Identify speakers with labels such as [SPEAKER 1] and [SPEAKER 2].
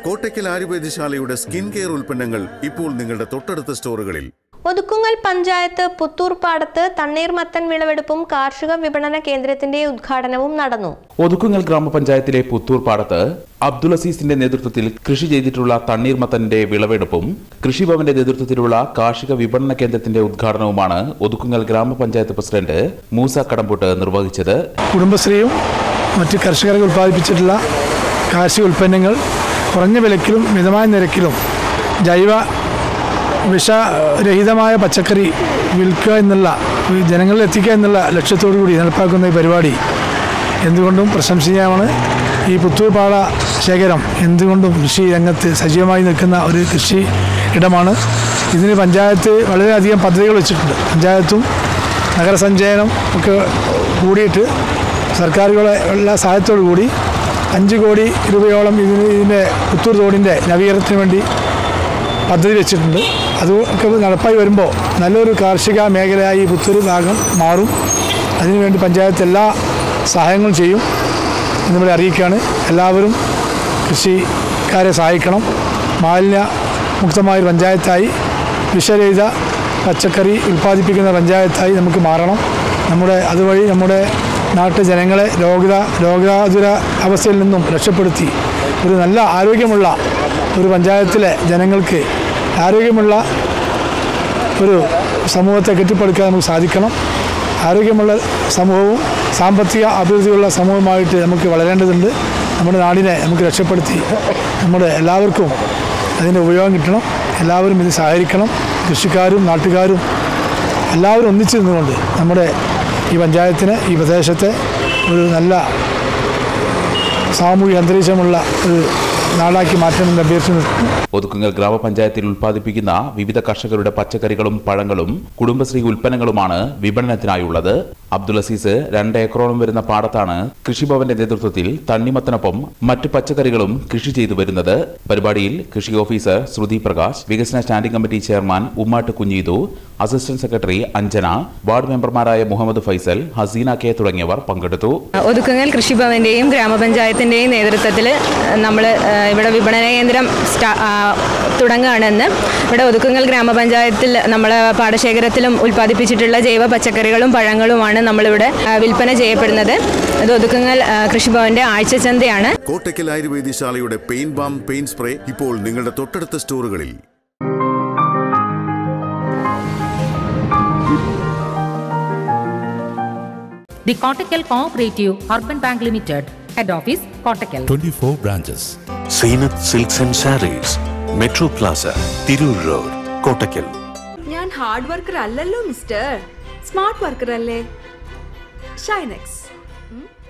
[SPEAKER 1] Kottakkal ആയുർവേദശാലയുടെ skin care ഉൽപ്പന്നങ്ങൾ ഇപ്പോൾ നിങ്ങളുടെ തൊട്ടടുത്ത സ്റ്റോറുകളിൽ
[SPEAKER 2] ഒതുക്കുങ്ങൽ പഞ്ചായത്ത് പുത്തൂർപ്പാടത്ത് തണ്ണീർമത്തൻ വിളവെടുപ്പും കാർഷിക വിപണന കേന്ദ്രത്തിന്റെ ഉദ്ഘാടനവും നടന്നു
[SPEAKER 3] ഒതുക്കുങ്ങൽ ഗ്രാമപഞ്ചായത്തിലെ പുത്തൂർ പാടത്ത് അബ്ദുൾ അസീസിന്റെ നേതൃത്വത്തിൽ കൃഷി ചെയ്തിട്ടുള്ള തണ്ണീർമത്തന്റെ വിളവെടുപ്പും കൃഷിഭവന്റെ നേതൃത്വത്തിലുള്ള കാർഷിക വിപണന കേന്ദ്രത്തിന്റെ ഉദ്ഘാടനവുമാണ് ഒതുക്കുങ്ങൽ ഗ്രാമപഞ്ചായത്ത് പ്രസിഡന്റ് മൂസ കടമ്പൂട്ട് നിർവഹിച്ചത്
[SPEAKER 4] കുടുംബശ്രീയും മറ്റ് കർഷകർക്ക് ഉൽപ്പാദിപ്പിച്ചിട്ടുള്ള കാർഷിക ഉൽപ്പന്നങ്ങൾ കുറഞ്ഞ വിലക്കിലും മിതമായ നിരക്കിലും ജൈവ വിഷരഹിതമായ പച്ചക്കറി വിൽക്കുക എന്നുള്ള ജനങ്ങളിൽ എത്തിക്കുക എന്നുള്ള ലക്ഷ്യത്തോടു കൂടി നടപ്പാക്കുന്ന ഈ പരിപാടി എന്തുകൊണ്ടും പ്രശംസനീയമാണ് ഈ പുത്തൂർ പാട ശേഖരം എന്തുകൊണ്ടും കൃഷി രംഗത്ത് സജീവമായി നിൽക്കുന്ന ഒരു കൃഷി ഇടമാണ് ഇതിന് പഞ്ചായത്ത് വളരെയധികം പദ്ധതികൾ വെച്ചിട്ടുണ്ട് പഞ്ചായത്തും നഗരസഞ്ചയനം ഒക്കെ കൂടിയിട്ട് സർക്കാരുകളെ എല്ലാ സഹായത്തോടു കൂടി അഞ്ച് കോടി രൂപയോളം ഇതിന് ഇതിൻ്റെ പുത്തൂർ തോടിൻ്റെ നവീകരണത്തിന് വേണ്ടി പദ്ധതി വെച്ചിട്ടുണ്ട് അത് ഒക്കെ നടപ്പായി വരുമ്പോൾ നല്ലൊരു കാർഷിക മേഖലയായി ഈ പുത്തൂർ ഭാഗം മാറും അതിനുവേണ്ടി പഞ്ചായത്ത് എല്ലാ സഹായങ്ങളും ചെയ്യും എന്നിവിടെ അറിയിക്കുകയാണ് എല്ലാവരും കൃഷിക്കാരെ സഹായിക്കണം മാലിന്യ മുക്തമായൊരു പഞ്ചായത്തായി വിഷരഹിത പച്ചക്കറി ഉൽപ്പാദിപ്പിക്കുന്ന പഞ്ചായത്തായി നമുക്ക് മാറണം നമ്മുടെ അതുവഴി നമ്മുടെ നാട്ടു ജനങ്ങളെ രോഗ രോഗാതുര അവസ്ഥയിൽ നിന്നും രക്ഷപ്പെടുത്തി ഒരു നല്ല ആരോഗ്യമുള്ള ഒരു പഞ്ചായത്തിലെ ജനങ്ങൾക്ക് ആരോഗ്യമുള്ള ഒരു സമൂഹത്തെ കെട്ടിപ്പടുക്കാൻ നമുക്ക് സാധിക്കണം ആരോഗ്യമുള്ള സമൂഹവും സാമ്പത്തിക അഭിവൃദ്ധിയുള്ള സമൂഹമായിട്ട് നമുക്ക് വളരേണ്ടതുണ്ട് നമ്മുടെ നാടിനെ നമുക്ക് രക്ഷപ്പെടുത്തി നമ്മുടെ എല്ലാവർക്കും അതിൻ്റെ ഉപയോഗം കിട്ടണം എല്ലാവരും ഇത് സഹകരിക്കണം കൃഷിക്കാരും നാട്ടുകാരും എല്ലാവരും ഒന്നിച്ചു നിന്നുകൊണ്ട് നമ്മുടെ ഈ പഞ്ചായത്തിന് ഈ പ്രദേശത്തെ ഒരു നല്ല സാമൂഹിക അന്തരീക്ഷമുള്ള ഒരു നാടാക്കി മാറ്റണമെന്ന് അഭ്യർത്ഥിക്കുന്നു
[SPEAKER 3] ഒതുക്കുങ്ങൽ ഗ്രാമപഞ്ചായത്തിൽ ഉൽപ്പാദിപ്പിക്കുന്ന വിവിധ കർഷകരുടെ പച്ചക്കറികളും പഴങ്ങളും കുടുംബശ്രീ ഉൽപ്പന്നങ്ങളുമാണ് വിപണനത്തിനായുള്ളത് അബ്ദുൾ അസീസ് രണ്ട് ഏക്കറോളം വരുന്ന പാടത്താണ് കൃഷിഭവന്റെ നേതൃത്വത്തിൽ തണ്ണിമത്തനൊപ്പം മറ്റു പച്ചക്കറികളും കൃഷി ചെയ്തു വരുന്നത് പരിപാടിയിൽ കൃഷി ഓഫീസർ ശ്രുതി പ്രകാശ് വികസന standing committee chairman Ummat Kunheethu assistant secretary Anjana ward മെമ്പർമാരായ മുഹമ്മദ് ഫൈസൽ ഹസീന കെ തുടങ്ങിയവർ പങ്കെടുത്തു
[SPEAKER 5] ഒതുക്കുങ്ങൽ കൃഷിഭവന്റെയും ഗ്രാമപഞ്ചായത്തിന്റെയും നേതൃത്വത്തിൽ നമ്മൾ ഇവിടെ വിപണന കേന്ദ്രം സ്റ്റാ- ആ, തുടങ്ങുകയാണെന്ന് ഇവിടെ ഒതുക്കുങ്ങൽ ഗ്രാമപഞ്ചായത്തിൽ നമ്മൾ പാടശേഖരത്തിലും ഉൽപ്പാദിപ്പിച്ചിട്ടുള്ള ജൈവ പച്ചക്കറികളും പഴങ്ങളുമാണ് നമ്മളിവിടെ ആ, വിൽപ്പന ചെയ്യപ്പെടുന്നത് ഇത് ഒതുക്കുങ്ങൽ ആ, കൃഷിഭവന്റെ ആഴ്ചച്ചന്തയാണ്
[SPEAKER 1] കോട്ടയ്ക്കൽ ആയുർവേദശാലയുടെ പെയിൻ ബാം പെയിൻ സ്പ്രേ ഇപ്പോൾ നിങ്ങളുടെ തൊട്ടടുത്ത സ്റ്റോറുകളിൽ
[SPEAKER 6] The Kottakkal Cooperative Urban Bank Limited, Head Office, Kottakkal.
[SPEAKER 7] 24 branches.
[SPEAKER 8] Seenath silks and sarees Metro Plaza Tirur road Kottakkal
[SPEAKER 9] ഞാൻ ഹാർഡ് വർക്കർ അല്ലല്ലോ മിസ്റ്റർ സ്മാർട്ട് വർക്കർ അല്ലേ ഷൈനെക്സ്